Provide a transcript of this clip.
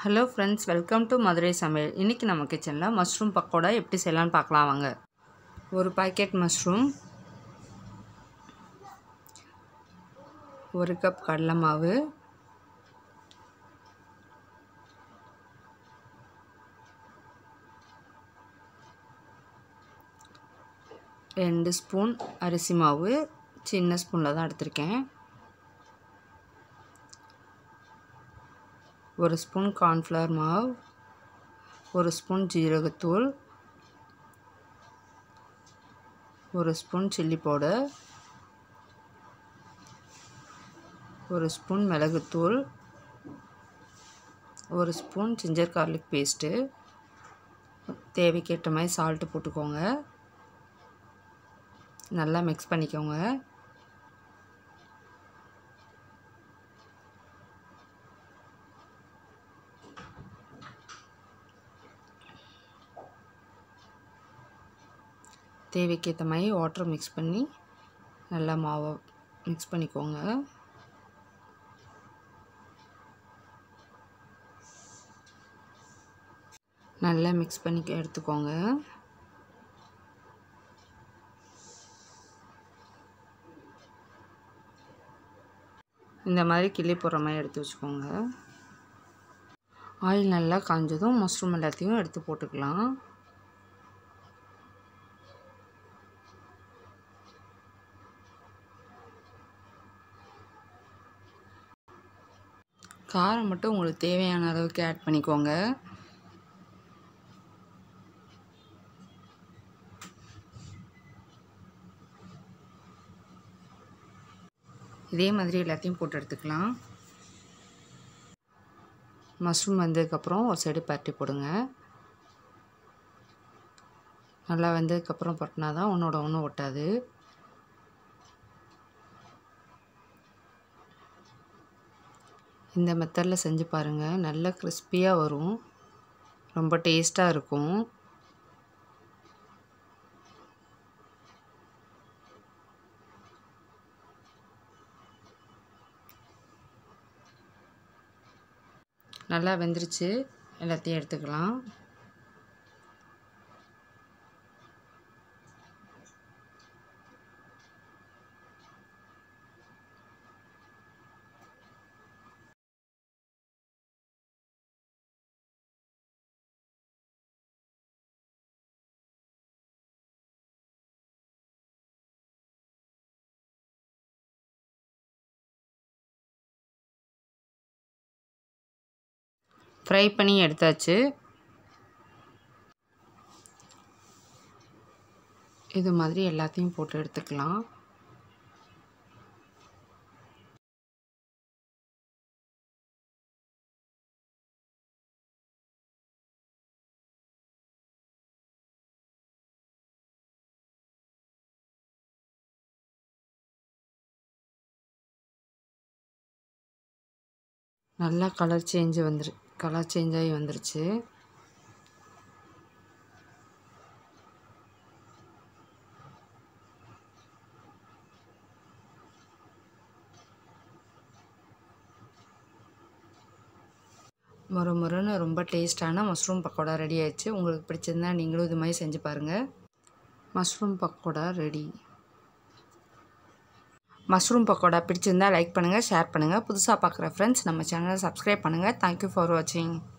hello friends welcome to Madurai சமையல் இன்றைக்கி நம்ம கிச்சனில் மஷ்ரூம் பக்கோடா எப்படி செய்யலாம்னு பார்க்கலாம் வாங்க ஒரு பாக்கெட் மஷ்ரூம் ஒரு கப் கடலை மாவு ரெண்டு ஸ்பூன் அரிசி மாவு சின்ன ஸ்பூனில் தான் எடுத்திருக்கேன் ஒரு ஸ்பூன் கார்ன்ஃப்ளவர் மாவு ஒரு ஸ்பூன் ஜீரகத்தூள் ஒரு ஸ்பூன் சில்லி பவுடர் ஒரு ஸ்பூன் மிளகுத்தூள் ஒரு ஸ்பூன் ஜிஞ்சர் கார்லிக் பேஸ்ட்டு தேவைக்கேற்ற மாதிரி சால்ட்டு போட்டுக்கோங்க நல்லா மிக்ஸ் பண்ணிக்கோங்க தேவைக்கேற்ற மாதிரி வாட்டர் மிக்ஸ் பண்ணி நல்லா மாவை மிக்ஸ் பண்ணிக்கோங்க நல்லா மிக்ஸ் பண்ணி எடுத்துக்கோங்க இந்த மாதிரி கிள்ளி போடுற மாதிரி எடுத்து வச்சுக்கோங்க ஆயில் நல்லா காஞ்சதும் மஷ்ரூம் எல்லாத்தையும் எடுத்து போட்டுக்கலாம் காரம் மட்டும் உங்களுக்கு தேவையான அளவுக்கு ஆட் பண்ணிக்கோங்க இதே மாதிரி எல்லாத்தையும் போட்டு எடுத்துக்கலாம் மஷ்ரூம் வந்ததுக்கப்புறம் ஒரு சைடு பரட்டி போடுங்க நல்லா வெந்ததுக்கப்புறம் பட்டினா தான் ஒன்றோட ஒன்று ஒட்டாது இந்த மெத்தடில் செஞ்சு பாருங்கள் நல்ல கிறிஸ்பியாக வரும் ரொம்ப டேஸ்ட்டாக இருக்கும் நல்லா வெந்துருச்சு எல்லாத்தையும் எடுத்துக்கலாம் ஃப்ரை பண்ணி எடுத்தாச்சு இது மாதிரி எல்லாத்தையும் போட்டு எடுத்துக்கலாம் நல்லா கலர் சேஞ்சு வந்துரு கலர் சேஞ்ச் ஆகி வந்துருச்சு முறை முறைன்னு ரொம்ப டேஸ்டான மஷ்ரூம் பக்கோடா ரெடி ஆயிடுச்சு உங்களுக்கு பிடிச்சிருந்தா நீங்களும் இது மாதிரி செஞ்சு பாருங்கள் mushroom pakoda ready mushroom pakoda பிடிச்சிருந்தா லைக் பண்ணுங்கள் ஷேர் பண்ணுங்கள் புதுசாக பார்க்குற ஃப்ரெண்ட்ஸ் நம்ம சேனலை சப்ஸ்கிரைப் பண்ணுங்கள் தேங்க்யூ ஃபார் வாட்சிங்